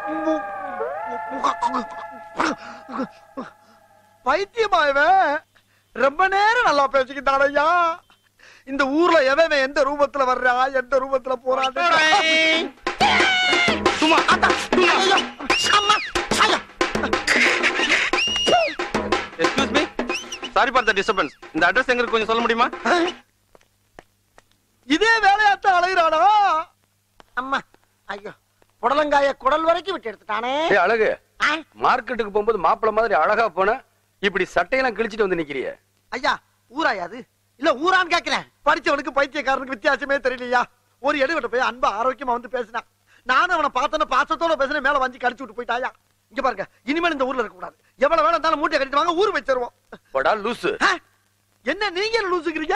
பைத்தியமா இவன் ரொம்ப நேரம் நல்லா பேசிக்கிட்டான் ஐயா இந்த ஊர்ல எவன் எந்த ரூபத்துல வர்றா எந்த ரூபத்துல போறான் சும்மா excuse me sorry for the disturbance இந்த அட்ரஸ் எங்க இருக்கு கொஞ்சம் சொல்ல முடியுமா இதே வேலையாத்தான் அலைகிறானா அம்மா ஐயோ புடலங்காய குடல் வரைக்கும் விட்டு எடுத்துட்டானே ஏய் அழகு ஆ, மார்க்கெட்டுக்கு போகும்போது மாப்பிள மாதிரி அழகா போன இப்படி சட்டையெல்லாம் கிழிச்சிட்டு வந்து நிக்கிறிய ஐயா ஊராயாது இல்ல ஊரான்னு கேக்குறேன் படிச்சவனுக்கு பைத்தியக்காரனுக்கு வித்தியாசமே தெரியலையா ஒரு எடுகிட்ட போய் அன்பா ஆரோக்கியமா வந்து பேசினான் நானும் அவனை பார்த்தன பாசத்தோட பேசின மேல வந்து கடிச்சு விட்டு போயிட்டாயா இங்க பாருங்க இனிமேல் இந்த ஊர்ல இருக்க கூடாது எவ்வளவு வேணும் இருந்தாலும் மூட்டை கட்டிட்டு வாங்க ஊர் வச்சிருவோம் போடா லூசு ஆ? என்ன நீங்க லூசுக்கிறீங்க